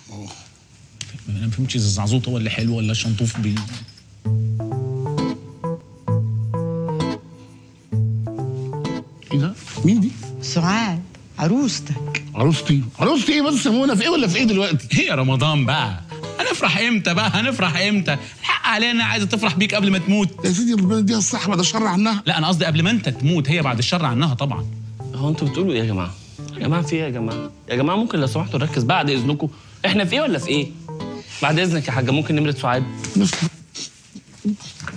انا ما فهمتش اذا الزعزوط هو اللي حلو ولا الشنطوف بي ايه ده؟ مين دي؟ سعاد عروستك عروستي عروستي ايه بس هو انا في ايه ولا في ايه دلوقتي ايه يا رمضان بقى هنفرح امتى بقى هنفرح امتى الحق علينا عايزه تفرح بيك قبل ما تموت يا سيدي ربنا يديها الصحه بعد الشر عنها لا انا قصدي قبل ما انت تموت هي بعد الشر عنها طبعا هو انتوا بتقولوا ايه يا جماعه؟ يا جماعه في ايه يا جماعه؟ يا جماعه ممكن لو سمحتوا نركز بعد اذنكم احنا في ايه ولا في ايه؟ بعد اذنك يا حاجه ممكن نمره سعاد؟ بس